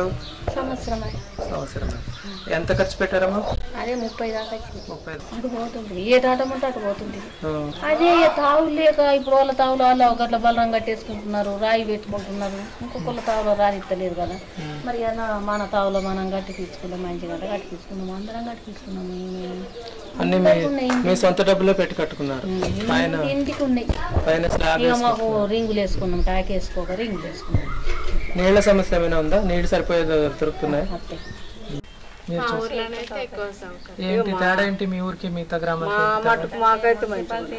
సంవత్సరమే సంవత్సరం ఎంత ఖర్చు పెట్టారమ్మా అదే ముప్పై దాకా వచ్చింది ముప్పై అటు పోతుంది ఏ తాటమంటే అటు పోతుంది ఆ, అదే తావులు లేక ఇప్పుడు వాళ్ళ తావులు వాళ్ళు ఒకట్ల బలరం కట్టేసుకుంటున్నారు రాయి పెట్టుకుంటున్నారు ఇంకొకళ్ళ తావులో రానిత్తలేదు కదా మరి అన్న మన తావులో మనం గట్టి తీసుకున్నాం మంచిగా గట్టి తీసుకున్నాము అందరం గట్టి తీసుకున్నాము మేము అన్ని మీ మీ సొంత డబ్బులో పెట్టి కట్టుకున్నారు పైన ఇంటికి ఉన్నాయి పైన స్లాబ్ ఇక మాకు రింగులు వేసుకున్నాం టాక్ వేసుకోక రింగులు వేసుకున్నాం నీళ్ళ సమస్య ఏమైనా ఉందా నీళ్ళు సరిపోయే దొరుకుతున్నాయి అంతే మీరు చూసి- ఏంటి తేడా ఏంటి మీ ఊరికి మిగతా గ్రామాలకి మాకైతే మంచిగా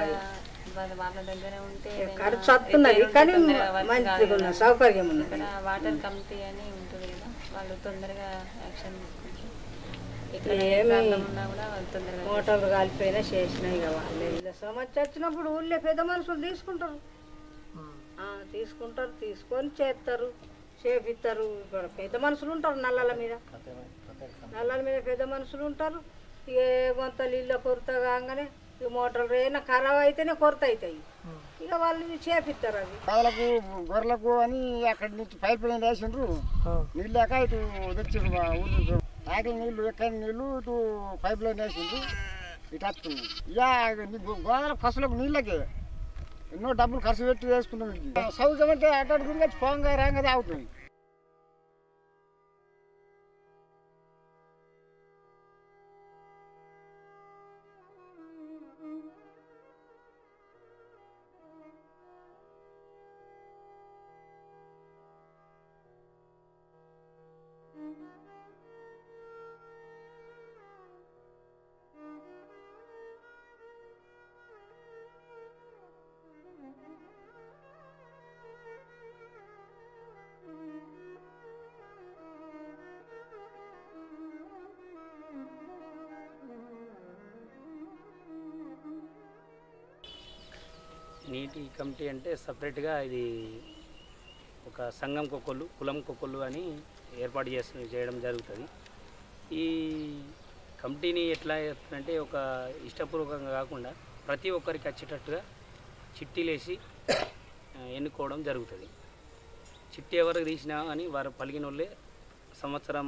ఖర్చు వస్తున్నది కానీ మంచిగా ఉన్నది సౌకర్యం ఉన్నది వాటర్ కమిటీ అని ఉంటుంది కదా వాళ్ళు తొందరగా యాక్షన్ ఏమి ఉన్నా కూడా వాళ్ళు తొందరగా మోటార్లు కాలిపోయినా చేసినా ఇక వాళ్ళే ఇలా సమస్య వచ్చినప్పుడు ఊళ్ళో పెద్ద మనుషులు తీసుకుంటారు ఆ, తీసుకుంటారు తీసుకొని చేస్తారు చేపిస్తారు ఇప్పుడు పెద్ద మనుషులు ఉంటారు నల్లల మీద నల్లల మీద పెద్ద మనుషులు ఉంటారు ఇక కొంత నీళ్ళ కొరత కాగానే ఈ మోటార్లు ఏమైనా ఖరాబ్ అయితేనే కొరత అవుతాయి ఇక వాళ్ళు చేపిస్తారు అవి పావులకు గొర్రెలకు అని అక్కడి నుంచి పైప్ లైన్ వేసిండ్రు నీళ్ళు లేక ఇటు తెచ్చిండ్రు మా ఊరు ఆకలి నీళ్ళు ఎక్కడి నీళ్ళు ఇటు పైప్ లైన్ వేసిండ్రు ఇటు వస్తుంది ఇక గోదావరి ఫసలకు నీళ్ళకి ఎన్నో డబ్బులు ఖర్చు పెట్టి వేసుకున్నాం ఇది సౌకర్యం అంటే అటు అటు గురించి పోంగా రాంగా తాగుతుంది నీటి కమిటీ అంటే సపరేట్గా ఇది ఒక సంఘం కొక్కళ్ళు కులం కొక్కళ్ళు అని ఏర్పాటు చేసి చేయడం జరుగుతుంది ఈ కమిటీని ఎట్లా చేస్తారంటే ఒక ఇష్టపూర్వకంగా కాకుండా ప్రతి ఒక్కరికి వచ్చేటట్టుగా చిట్టీలేసి ఆ, ఎన్నుకోవడం జరుగుతుంది చిట్టి ఎవరికి తీసినా అని వారు పలికిన వాళ్ళే సంవత్సరం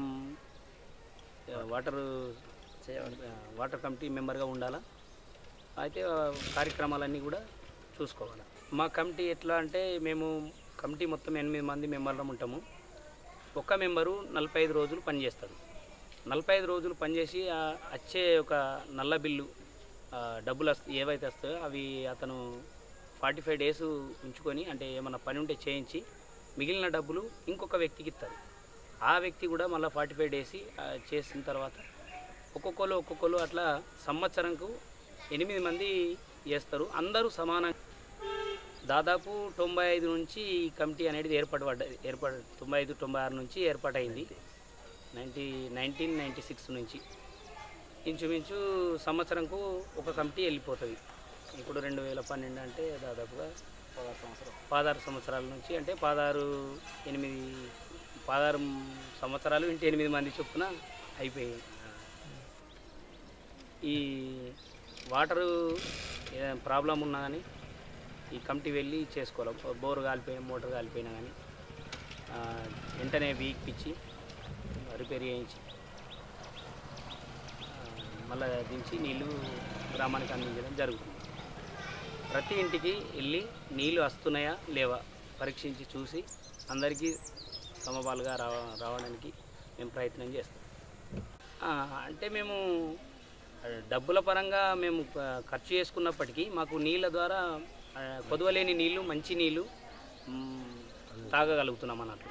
ఆ, వాటర్ ఆ, వాటర్ కమిటీ మెంబర్గా ఉండాలా అయితే ఆ, కార్యక్రమాలన్నీ కూడా చూసుకోవాలి మా కమిటీ ఎట్లా అంటే మేము కమిటీ మొత్తం ఎనిమిది మంది మెంబర్లం ఉంటాము ఒక్క మెంబరు నలభై ఐదు రోజులు పనిచేస్తాడు నలభై ఐదు రోజులు పనిచేసి ఆ వచ్చే ఒక నల్ల బిల్లు ఆ, డబ్బులు వస్త ఏవైతే వస్తాయో అవి అతను ఫార్టీ ఫైవ్ డేస్ ఉంచుకొని అంటే ఏమన్నా పని ఉంటే చేయించి మిగిలిన డబ్బులు ఇంకొక వ్యక్తికి ఇస్తారు ఆ వ్యక్తి కూడా మళ్ళీ ఫార్టీ ఫైవ్ డేస్ చేసిన తర్వాత ఒక్కొక్కరు ఒక్కొక్కరు అట్లా సంవత్సరంకు ఎనిమిది మంది చేస్తారు అందరూ సమానంగా దాదాపు తొంభై ఐదు నుంచి ఈ కమిటీ అనేది ఏర్పడబడ్డది ఏర్పడ తొంభై ఐదు తొంభై ఆరు నుంచి ఏర్పాటైంది నైంటీ నైన్టీన్ నైంటీ సిక్స్ నుంచి ఇంచుమించు సంవత్సరంకు ఒక కమిటీ వెళ్ళిపోతుంది ఇప్పుడు రెండు వేల పన్నెండు అంటే దాదాపుగా పదహారు సంవత్సరాలు పదహారు సంవత్సరాల నుంచి అంటే పదహారు ఎనిమిది పదహారు సంవత్సరాలు ఇంటి ఎనిమిది మంది చొప్పున అయిపోయాయి ఈ వాటరు ఏదైనా ప్రాబ్లం ఉన్నా కానీ ఈ కమిటీ వెళ్ళి చేసుకోవాలి బోర్ కాలిపోయినా మోటార్ కాలిపోయినా కానీ ఆ, వెంటనే వీక్పిచ్చి రిపేర్ చేయించి ఆ, మళ్ళా దించి నీళ్లు గ్రామానికి అందించడం జరుగుతుంది ప్రతి ఇంటికి వెళ్ళి నీళ్లు వస్తున్నాయా లేవా పరీక్షించి చూసి అందరికీ సమపాలుగా రావ రావడానికి మేము ప్రయత్నం చేస్తాం ఆ, అంటే మేము ఆ, డబ్బుల పరంగా మేము ఆ, ఖర్చు చేసుకున్నప్పటికీ మాకు నీళ్ళ ద్వారా ఆ, కొదవలేని నీళ్లు మంచి నీళ్లు మ్, తాగగలుగుతున్నాం అన్నట్లు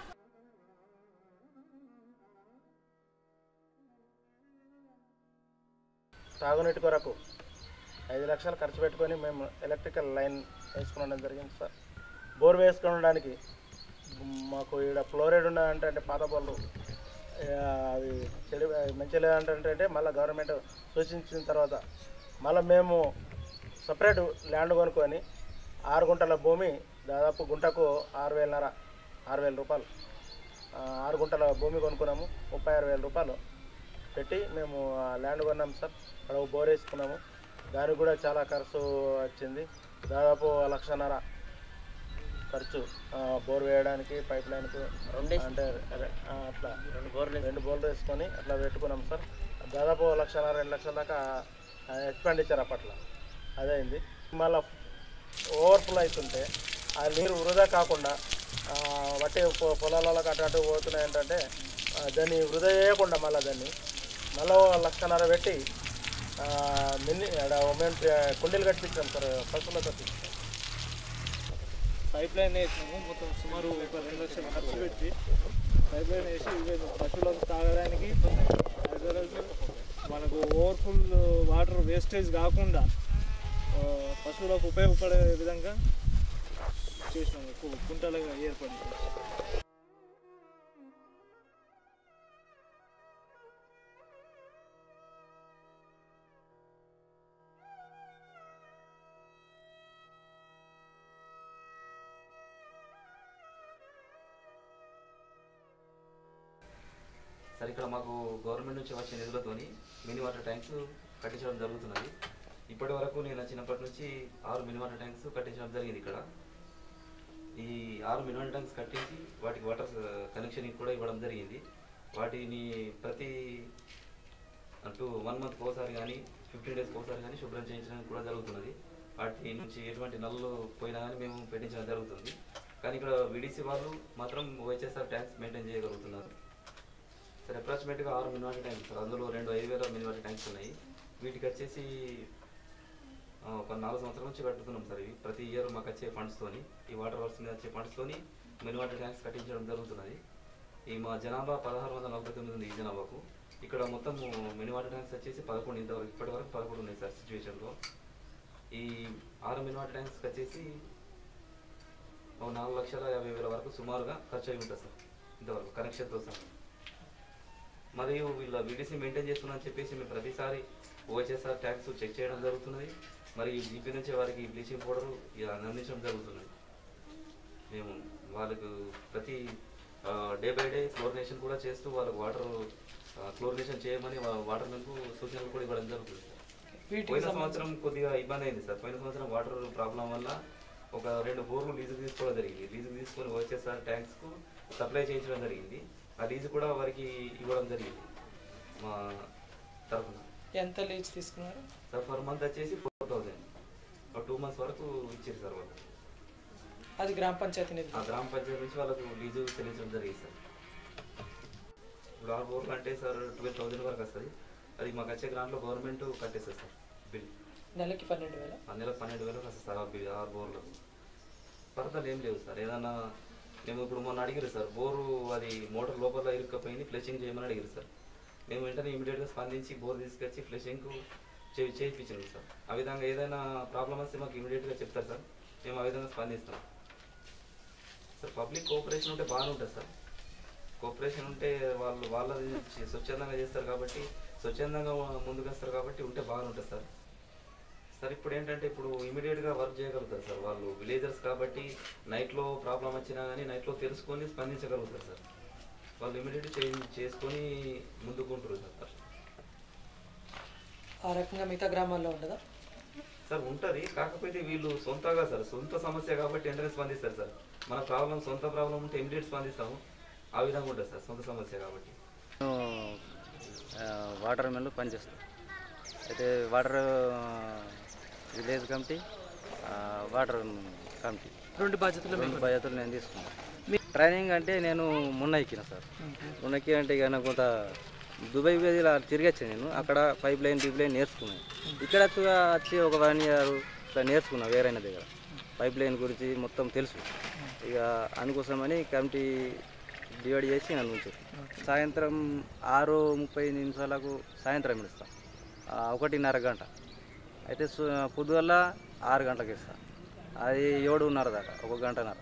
తాగునీటి కొరకు ఐదు లక్షలు ఖర్చు పెట్టుకొని మేము ఎలక్ట్రికల్ లైన్ వేసుకునడం జరిగింది సార్ బోర్ వేసుకోవడానికి మాకు ఇక్కడ ఫ్లోరైడ్ ఉన్నదంటే అంటే పాత బోర్లు ఆ, అది చెడు మంచి లేదంటే అంటే మళ్ళీ గవర్నమెంట్ సూచించిన తర్వాత మళ్ళీ మేము సపరేట్ ల్యాండ్ కొనుక్కొని ఆరు గుంటల భూమి దాదాపు గుంటకు ఆరు వేలన్నర ఆరు వేల రూపాయలు ఆ, ఆరు గుంటల భూమి కొనుక్కున్నాము ముప్పై ఆరు వేల రూపాయలు పెట్టి మేము ఆ ల్యాండ్ కొన్నాం సార్ అక్కడ ఒక బోర్ వేసుకున్నాము దానికి కూడా చాలా ఖర్చు వచ్చింది దాదాపు లక్షన్నర ఖర్చు ఆ, బోర్ వేయడానికి పైప్ లైన్కు అంటే అదే, ఆ, అట్లా రెండు బోర్లు రెండు బోర్లు వేసుకొని అట్లా పెట్టుకున్నాం సార్ దాదాపు లక్షల రెండు లక్షల దాకా ఎక్స్పెండిచర్ అప్పట్లో అదే అయింది మళ్ళీ ఓవర్ఫ్లో అవుతుంటే ఆ నీరు వృధా కాకుండా ఆ, వట్టి పొ- పొలాలకు అటు అటు పోతున్నాయి ఏంటంటే ఆ, దాన్ని వృధా చేయకుండా మళ్ళీ దాన్ని మళ్ళీ ఓ లక్షన్నర పెట్టి ఆ, మిన్ని ఆడ మేము కుండీలు కట్టించాం సార్ పశువులకు కట్టించాం పైప్ లైన్ వేసినాము మొత్తం సుమారు ఒక రెండు లక్షలు ఖర్చు పెట్టి పైప్ లైన్ వేసి ఇవే పశువులకు తాగడానికి as well as మనకు ఓవర్ఫుల్ వాటర్ వేస్టేజ్ కాకుండా ఆ, పశువులకు ఉపయోగపడే విధంగా చేసినాము కు- కుంటలుగా ఏర్పడి సార్ ఇక్కడ మాకు గవర్నమెంట్ నుంచి వచ్చే నిధులతోని మినీ వాటర్ ట్యాంక్స్ కట్టించడం జరుగుతున్నది ఇప్పటి వరకు నేను చిన్నప్పటి నుంచి ఆరు మినీ వాటర్ ట్యాంక్స్ కట్టించడం జరిగింది ఇక్కడ ఈ ఆరు మినీ వాటర్ ట్యాంక్స్ కట్టించి వాటికి వాటర్ కనెక్షన్ కూడా ఇవ్వడం జరిగింది వాటిని ప్రతి అంటూ వన్ మంత్ ఒకసారి కానీ ఫిఫ్టీన్ డేస్కి ఒకసారి కానీ శుభ్రం చేయించడానికి కూడా జరుగుతున్నది వాటి నుంచి ఎటువంటి నల్లు పోయినా కానీ మేము పెట్టించడం జరుగుతుంది కానీ ఇక్కడ విడిసి వాళ్ళు మాత్రం ఓహెచ్ఎస్ఆర్ ట్యాంక్స్ మెయింటైన్ చేయగలుగుతున్నారు సార్ అప్రాక్సిమేట్గా ఆరు మినివాటర్ ట్యాంక్స్ సార్ అందులో రెండు ఐదు వేల మినివాటర్ ట్యాంక్స్ ఉన్నాయి వీటికి వచ్చేసి ఆ, ఒక నాలుగు సంవత్సరాల నుంచి కట్టుతున్నాం సార్ ఇవి ప్రతి ఇయర్ మాకు వచ్చే ఫండ్స్తోని ఈ వాటర్ వర్క్స్ మీద వచ్చే ఫండ్స్తోని మినివాటర్ ట్యాంక్స్ కట్టించడం జరుగుతున్నది ఈ మా జనాభా పదహారు వందల నలభై తొమ్మిది ఉంది ఈ జనాభాకు ఇక్కడ మొత్తం మినీ వాటర్ ట్యాంక్స్ వచ్చేసి పదకొండు ఇంతవరకు ఇప్పటి వరకు పదకొండు ఉన్నాయి సార్ సిచ్యువేషన్లో ఈ ఆరు మినీ వాటర్ ట్యాంక్స్కి వచ్చేసి ఒక నాలుగు లక్షల యాభై వేల వరకు సుమారుగా ఖర్చు అయి ఉంటుంది సార్ ఇంతవరకు కనెక్షన్తో సహా మరియు వీళ్ళ వీడిసి మెయింటైన్ చేస్తున్నారని చెప్పేసి మేము ప్రతిసారి ఓహెచ్ఎస్ఆర్ ట్యాక్స్ చెక్ చేయడం జరుగుతున్నది మరియు జీపీ నుంచి వారికి బ్లీచింగ్ పౌడర్ అందించడం జరుగుతున్నది మేము వాళ్ళకు ప్రతి డే బై డే క్లోరినేషన్ కూడా చేస్తూ వాళ్ళకు వాటర్ క్లోరినేషన్ చేయమని వాటర్ మీకు సూచనలు కూడా ఇవ్వడం జరుగుతుంది వీటికి పోయిన సంవత్సరం కొద్దిగా ఇబ్బంది అయింది సార్ పోయిన సంవత్సరం వాటర్ ప్రాబ్లం వల్ల ఒక రెండు బోర్లు లీజుకు తీసుకోవడం జరిగింది లీజుకు తీసుకొని వచ్చేసారి ట్యాంక్స్కు సప్లై చేయించడం జరిగింది ఆ లీజు కూడా వారికి ఇవ్వడం జరిగింది మా తరఫున ఎంత లీజ్ తీసుకున్నారు సార్ పర్ మంత్ వచ్చేసి ఫోర్ థౌజండ్ ఒక టూ మంత్స్ వరకు ఇచ్చారు సార్ వాళ్ళు అది గ్రామ పంచాయతీ నిధి ఆ గ్రామ పంచాయతీ నుంచి వాళ్ళకు లీజు చెల్లించడం జరిగింది సార్ ఇప్పుడు ఆరు బోర్లు అంటే సార్ ట్వెల్వ్ థౌజండ్ వరకు వస్తుంది అది మాకు వచ్చే గ్రాంట్లో గవర్నమెంట్ కట్టేస్తుంది సార్ బిల్ నెలకి పన్నెండు వేల ఆ నెలకు పన్నెండు వేలకు వస్తుంది సార్ ఆ బిల్ ఆరు బోర్లు పరదలు ఏం లేవు సార్ ఏదన్నా మేము ఇప్పుడు మొన్న అడిగారు సార్ బోరు అది మోటార్ లోపల ఇరుక్కపోయింది ఫ్లెషింగ్ చేయమని అడిగారు సార్ మేము వెంటనే ఇమీడియట్గా స్పందించి బోర్ తీసుకొచ్చి ఫ్లెషింగ్కు చే చేయించాము సార్ ఆ విధంగా ఏదైనా ప్రాబ్లం వస్తే మాకు ఇమీడియట్గా చెప్తారు సార్ మేము ఆ విధంగా స్పందిస్తాం సార్ పబ్లిక్ కోఆపరేషన్ ఉంటే బాగానే ఉంటుంది సార్ కోఆపరేషన్ ఉంటే వాళ్ళు వాళ్ళది చే- స్వచ్ఛందంగా చేస్తారు కాబట్టి స్వచ్ఛందంగా ముందుకు వస్తారు కాబట్టి ఉంటే బాగానే ఉంటుంది సార్ సార్ ఇప్పుడు ఏంటంటే ఇప్పుడు ఇమీడియట్గా వర్క్ చేయగలుగుతారు సార్ వాళ్ళు విలేజర్స్ కాబట్టి నైట్లో ప్రాబ్లం వచ్చినా కానీ నైట్లో తెలుసుకొని స్పందించగలుగుతారు సార్ వాళ్ళు ఇమీడియట్ చేంజ్ చేసుకొని ముందుకుంటారు సార్ ఆ రకంగా మిగతా గ్రామాల్లో ఉండదా సార్ ఉంటుంది కాకపోతే వీళ్ళు సొంతగా సార్ సొంత సమస్య కాబట్టి వెంటనే స్పందిస్తారు సార్ మన ప్రాబ్లం సొంత ప్రాబ్లం ఉంటే ఇమీడియట్ స్పందిస్తాము ఆ విధంగా ఉంటుంది సార్ సొంత సమస్య కాబట్టి వాటర్ మెన్లో పనిచేస్తాం అయితే వాటర్ విలేజ్ కమిటీ ఆ, వాటర్ కమిటీ రెండు బాధ్యతలు రెండు బాధ్యతలు నేను తీసుకున్నాను ట్రైనింగ్ అంటే నేను మొన్న ఎక్కిన సార్ మొన్న ఎక్కి అంటే ఇక నాకు కొంత దుబాయ్ పోయి ఇలా తిరిగొచ్చాను నేను అక్కడ పైప్ లైన్ టీప్ లైన్ నేర్చుకున్నాను ఇక్కడ వచ్చి వచ్చి ఒక వన్ ఇయర్ ఇట్లా నేర్చుకున్నా వేరైన దగ్గర పైప్ లైన్ గురించి మొత్తం తెలుసు ఇక అందుకోసమని కమిటీ డివైడ్ చేసి నన్ను ఉంచారు సాయంత్రం ఆరు ముప్పై నిమిషాలకు సాయంత్రం ఇస్తాం ఆ, ఒకటిన్నర గంట అయితే సు- పొద్దుగల ఆరు గంటలకు ఇస్తాను అది ఏడున్నర దాకా ఒక గంటన్నర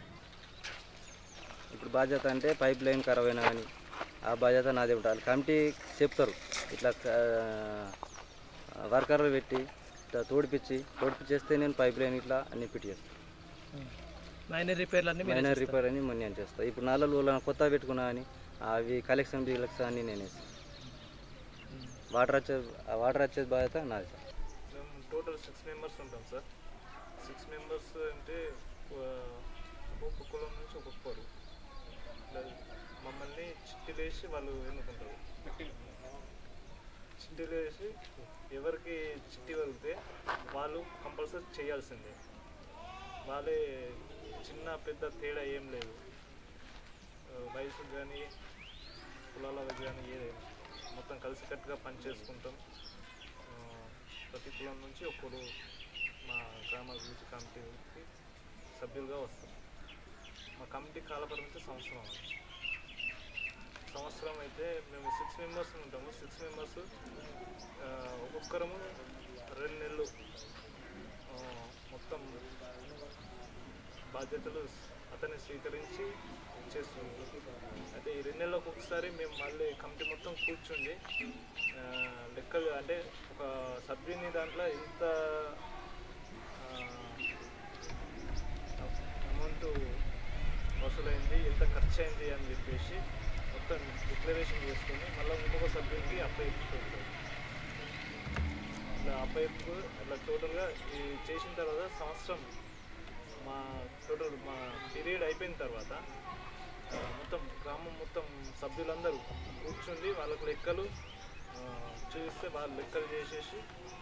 ఇప్పుడు బాధ్యత అంటే పైప్ లైన్ ఖరాబ్ అయినా కానీ ఆ బాధ్యత నాదే ఉండాలి కమిటీ చెప్తారు ఇట్లా ఆ, వర్కర్లు పెట్టి ఇట్లా తోడిపిచ్చి తోడిపిచ్చేస్తే నేను పైప్ లైన్ ఇట్లా అన్ని పెట్టి చేస్తాను మైనర్ రిపేర్లు అన్ని మీరే మైనర్ చేస్తారు. రిపేర్ అని నేను చేస్తాను ఇప్పుడు నాలుగు రోజులు కొత్త పెట్టుకున్నా అని అవి కలెక్షన్ డిలెక్షన్ అన్ని నేను వేస్తాను వాటర్ వచ్చే ఆ వాటర్ వచ్చే బాధ్యత నాది సార్ మేము టోటల్ సిక్స్ మెంబర్స్ ఉంటాం సార్ సిక్స్ మెంబర్స్ అంటే ఒక్కొక్క కులం నుంచి ఒక్కొక్కరు ఇట్లా మమ్మల్ని చిట్టీలేసి వాళ్ళు ఎన్నుకుంటారు చిట్టీలు వేసి ఎవరికి చిట్టి వరిగితే వాళ్ళు కంపల్సరీ చేయాల్సిందే వాళ్ళే చిన్న పెద్ద తేడా ఏం లేదు ఆ, వయసు కానీ కులాల వయసు కానీ ఏదైనా మొత్తం కలిసికట్టుగా పనిచేసుకుంటాం ఆ, ప్రతి కులం నుంచి ఒక్కరు మా గ్రామ అభివృద్ధి కమిటీకి సభ్యులుగా వస్తారు మా కమిటీ కాలపరిమితి సంవత్సరం అది. సంవత్సరం అయితే మేము సిక్స్ మెంబర్స్ ఉంటాము సిక్స్ మెంబర్స్ ఒక్కొక్కరము రెండు నెలలు ఆ, మొత్తం బాధ్యతలు అతన్ని స్వీకరించి చేస్తుంది అయితే ఈ రెండు నెలలకు ఒకసారి మేము మళ్ళీ కమిటీ మొత్తం కూర్చుండి ఆ, లెక్కలు అంటే ఒక సభ్యుని దాంట్లో ఇంత అమౌంట్ వసూలైంది ఎంత ఖర్చు అయింది అని చెప్పేసి మొత్తం డిక్లరేషన్ చేసుకొని మళ్ళీ ఇంకొక సభ్యునికి అప్లై ఇస్తుంది ఇట్లా అప్పైపు అట్లా టోటల్గా ఈ చేసిన తర్వాత సంవత్సరం మా టోటల్ మా పీరియడ్ అయిపోయిన తర్వాత ఆ, మొత్తం గ్రామం మొత్తం సభ్యులందరూ కూర్చుండి వాళ్ళకు లెక్కలు ఆ, చూపిస్తే వాళ్ళు లెక్కలు చేసేసి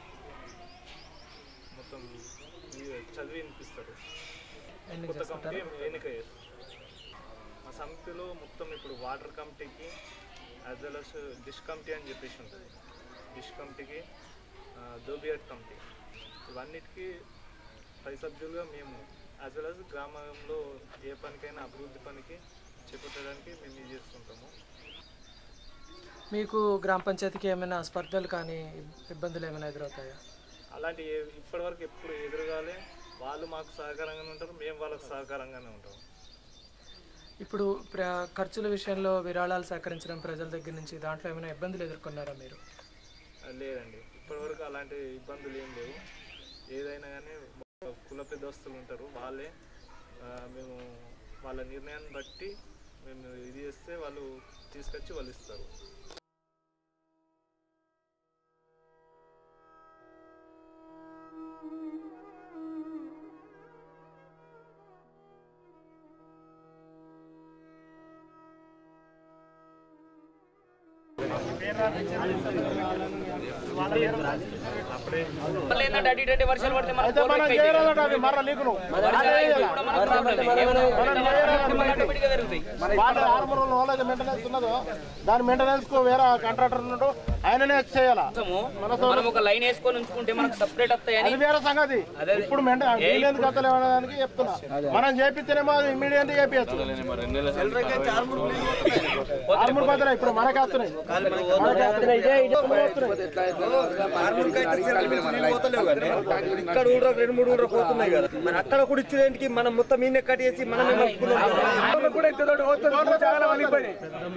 మొత్తం ఇవి చదివి వినిపిస్తారు ఎన్నిక కొత్త చేసుకుంటారా? కమిటీ ఎన్నిక చేస్తారు మా సమితిలో మొత్తం ఇప్పుడు వాటర్ కమిటీకి as well as dish committee అని చెప్పేసి ఉంటుంది డిష్ కమిటీకి దోబియట్ కమిటీ ఇవన్నిటికీ పై సభ్యులుగా మేము యాజ్ వెల్ అస్ గ్రామంలో ఏ పనికైనా అభివృద్ధి పనికి చేపట్టడానికి మేము ఇది చేస్తుంటాము మీకు గ్రామ పంచాయతీకి ఏమైనా స్పర్ధలు కానీ ఇబ్బందులు ఏమైనా ఎదురవుతాయా అలాంటి ఏ- ఇప్పటివరకు ఎప్పుడు ఎదురుగాలే వాళ్ళు మాకు సహకారంగానే ఉంటారు మేము వాళ్ళకు సహకారంగానే ఉంటాం ఇప్పుడు ప్ర ఖర్చుల విషయంలో విరాళాలు సేకరించడం ప్రజల దగ్గర నుంచి దాంట్లో ఏమైనా ఇబ్బందులు ఎదుర్కొన్నారా మీరు లేదండి ఇప్పటివరకు అలాంటి ఇబ్బందులు ఏం లేవు ఏదైనా కానీ కుల పెద్దస్తులు ఉంటారు వాళ్ళే ఆ, మేము వాళ్ళ నిర్ణయాన్ని బట్టి మేము ఇది చేస్తే వాళ్ళు తీసుకొచ్చి వాళ్ళు ఇస్తారు అయితే మనం చేయరాదట అది మర్ర లీకులు వాటర్ ఆర్మర్ నాలెడ్జ్ మెయింటెనెన్స్ ఉన్నదో దాని మెయింటెనెన్స్ కు వేరే కాంట్రాక్టర్ ఉన్నాడు ఆయననే చేయాలా మన మనం ఒక లైన్ వేసుకొని ఉంచుకుంటే మనకు సపరేట్ వస్తాయని అది వేరే సంగతి ఇప్పుడు మెయింటెనెన్స్ వీళ్ళెందుకు వస్తలేవు అనేదానికి చెప్తున్నా మనం చేపిస్తేనేమో అది ఇమీడియట్ చేయొచ్చు ఆర్మూర్ పోతున్నాయి ఇప్పుడు మనకే వస్తున్నాయి ఇక్కడ ఊళ్ళో రెండు మూడు ఊళ్ళో పోతున్నాయి కదా మరి అక్కడ కూడా ఇచ్చేందుకు మనం మొత్తం ఈయన కట్టేసి మనమే మలుపుకున్నాం. కూడా ఇంత తోటి పోతుంది, చాలా మందికి పని.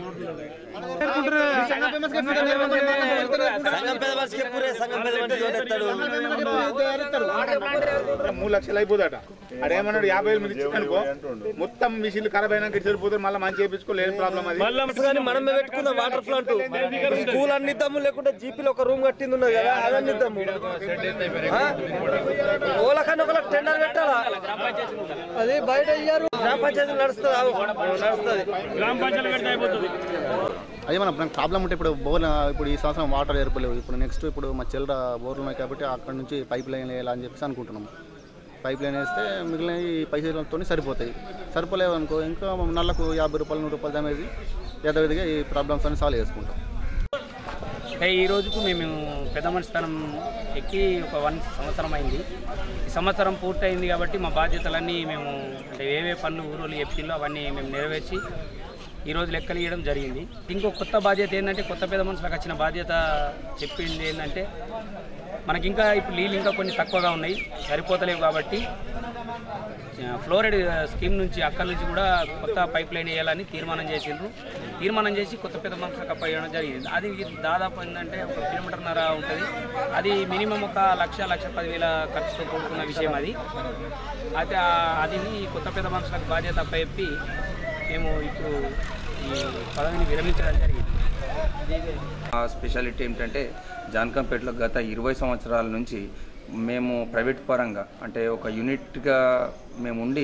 సంఘం పెద్ద మనిషి చెప్పురే సంఘం పెద్ద మనిషి ఎవరు ఎత్తాడు? మూడు లక్షలు అయిపోదట అదేమన్నాడు యాభై వేలు మీరు ఇచ్చిందనుకో మొత్తం మిషన్లు ఖరాబ్ అయినాక ఇటు సరిపోతారు మళ్ళీ మంచి చేయించుకో లేని ప్రాబ్లం అది మళ్ళీ కానీ మనమే పెట్టుకుందాం వాటర్ ప్లాంట్ స్కూల్ అన్ని ఇద్దాము లేకుంటే జీపీలో ఒక రూమ్ కట్టింది ఉన్నది కదా అదన్నీ ఇద్దాము ఆ? ఓలకన్నా ఒకళ్ళకి టెండర్ పెట్టాలా అది బయట ఇయ్యారు గ్రామ పంచాయతీ నడుస్తుంది ఆగు. నడుస్తుంది గ్రామ పంచాయతీ పెడితే అయిపోతుంది అదే మన మనకు ప్రాబ్లం ఉంటే ఇప్పుడు బోర్ ఇప్పుడు ఈ సంవత్సరం వాటర్ ఏర్పలేవు ఇప్పుడు నెక్స్ట్ ఇప్పుడు మా చిల్లర బోర్లు ఉన్నాయి కాబట్టి అక్కడ నుంచి పైప్ లైన్ వేయాలని చెప్పేసి అనుకుంటున్నాము పైప్ లైన్ వేస్తే మిగిలిన ఈ పైసలతో సరిపోతాయి సరిపోలేవు అనుకో ఇంకా నెలకు యాభై రూపాయలు నూరు రూపాయలు దామేసి యథావిధిగా ఈ ప్రాబ్లమ్స్ అన్ని సాల్వ్ చేసుకుంటాం అంటే ఈ రోజుకు మేము పెద్ద మనిషి స్థానం ఎక్కి ఒక వన్ సంవత్సరం అయింది ఈ సంవత్సరం పూర్తయింది కాబట్టి మా బాధ్యతలన్నీ మేము అంటే ఏవే పనులు ఊరోళ్ళు చెప్పిందో అవన్నీ మేము నెరవేర్చి ఈ రోజు లెక్కలు ఇవ్వడం జరిగింది ఇంకో కొత్త బాధ్యత ఏంటంటే కొత్త పెద్ద మనుషులకు వచ్చిన బాధ్యత చెప్పింది ఏంటంటే మనకి ఇంకా ఇప్పుడు నీళ్ళు ఇంకా కొన్ని తక్కువగా ఉన్నాయి సరిపోతలేవు కాబట్టి ఆ, ఫ్లోరైడ్ స్కీమ్ నుంచి అక్కడి నుంచి కూడా కొత్త పైప్ లైన్ వేయాలని తీర్మానం చేసిండ్రు తీర్మానం చేసి కొత్త పెద్ద మనుషులకు అప్పయ్యడం జరిగింది అది దాదాపు ఏంటంటే ఒక కిలోమీటర్న్నర ఉంటుంది అది మినిమం ఒక లక్ష లక్ష పదివేల ఖర్చుతో కూడుకున్న విషయం అది అయితే ఆ- అది కొత్త పెద్ద మనుషులకు బాధ్యత అప్పచెప్పి మేము ఇప్పుడు ఈ పదవిని విరమించడం జరిగింది ఆ స్పెషాలిటీ ఏమిటంటే జాన్కంపేటలో గత ఇరవై సంవత్సరాల నుంచి మేము ప్రైవేట్ పరంగా అంటే ఒక యూనిట్గా మేము ఉండి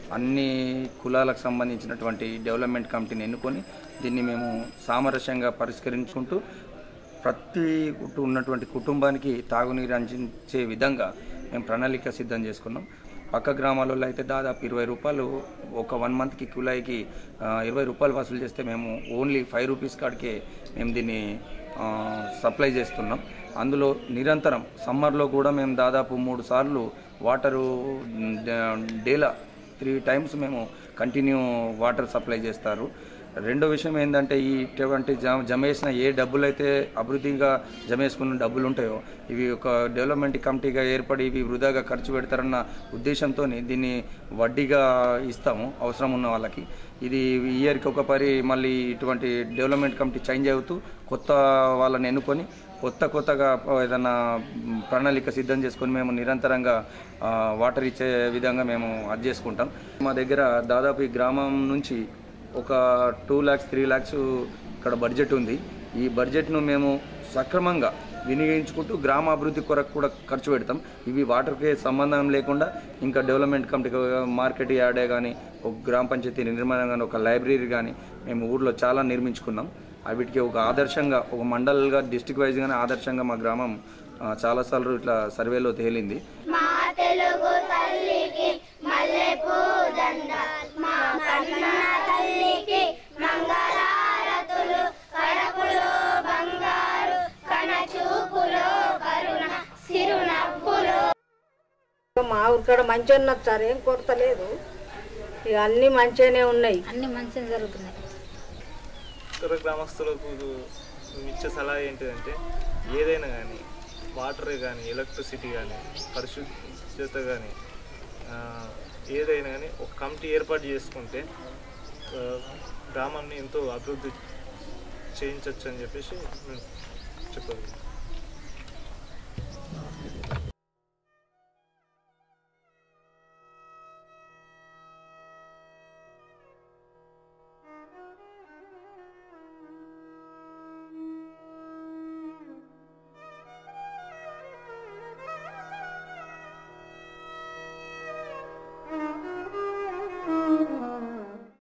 అన్ని కులాలకు సంబంధించినటువంటి డెవలప్మెంట్ కమిటీని ఎన్నుకొని దీన్ని మేము సామరస్యంగా పరిష్కరించుకుంటూ ప్రతి కుటు- ఉన్నటువంటి కుటుంబానికి తాగునీరు అందించే విధంగా మేము ప్రణాళిక సిద్ధం చేసుకున్నాం పక్క గ్రామాలలో అయితే దాదాపు ఇరవై రూపాయలు ఒక వన్ మంత్కి కులాయికి ఆ, ఇరవై రూపాయలు వసూలు చేస్తే మేము ఓన్లీ ఫైవ్ రూపీస్ కాడికే మేము దీన్ని ఆ, సప్లై చేస్తున్నాం అందులో నిరంతరం సమ్మర్లో కూడా మేము దాదాపు మూడు సార్లు వాటరు డేలా త్రీ టైమ్స్ మేము కంటిన్యూ వాటర్ సప్లై చేస్తారు రెండో విషయం ఏంటంటే ఈ ఇటువంటి జమ జమ చేసిన ఏ డబ్బులు అయితే అభివృద్ధిగా జమ చేసుకున్న డబ్బులు ఉంటాయో ఇవి ఒక డెవలప్మెంట్ కమిటీగా ఏర్పడి ఇవి వృధాగా ఖర్చు పెడతారన్న ఉద్దేశంతో దీన్ని వడ్డీగా ఇస్తాము అవసరం ఉన్న వాళ్ళకి ఇది ఇయర్కి ఒక పరి మళ్ళీ ఇటువంటి డెవలప్మెంట్ కమిటీ చేంజ్ అవుతూ కొత్త వాళ్ళని ఎన్నుకొని కొత్త కొత్తగా ఏదైనా ప్రణాళిక సిద్ధం చేసుకొని మేము నిరంతరంగా ఆ, వాటర్ ఇచ్చే విధంగా మేము అది చేసుకుంటాం మా దగ్గర దాదాపు ఈ గ్రామం నుంచి ఒక టూ ల్యాక్స్ త్రీ ల్యాక్స్ ఇక్కడ బడ్జెట్ ఉంది ఈ బడ్జెట్ను మేము సక్రమంగా వినియోగించుకుంటూ గ్రామాభివృద్ధి కొరకు కూడా ఖర్చు పెడతాం ఇవి వాటర్కి సంబంధం లేకుండా ఇంకా డెవలప్మెంట్ కమిటీ మార్కెట్ యార్డే కానీ ఒక గ్రామ పంచాయతీ నిర్మాణం కానీ ఒక లైబ్రరీ కానీ మేము ఊర్లో చాలా నిర్మించుకున్నాం వీటికి ఒక ఆదర్శంగా ఒక మండల్గా డిస్టిక్ వైజ్గానే ఆదర్శంగా మా గ్రామం ఆ, చాలాసార్లు ఇట్లా సర్వేలో తేలింది మా తెలుగు తల్లికి మల్లెపూ దండ మా కన్న తల్లికి మంగళారతులు కడపులో బంగారు కనచూపులో కరుణ సిరునవ్వులో మా ఊరికాడ మంచిగా ఉన్నది సార్ ఏం కొరత లేదు ఇక అన్నీ మంచిగానే ఉన్నాయి అన్ని మంచిగా జరుగుతున్నాయి ఇతర గ్రామస్తులకు మేము ఇచ్చే సలహా ఏంటిదంటే ఏదైనా కానీ వాటర్ కానీ ఎలక్ట్రిసిటీ కానీ పరిశుభ్రత కానీ ఏదైనా కానీ ఒక కమిటీ ఏర్పాటు చేసుకుంటే ఆ, గ్రామాన్ని ఎంతో అభివృద్ధి చేయించవచ్చు అని చెప్పేసి మేము చెప్పగలుగుతాం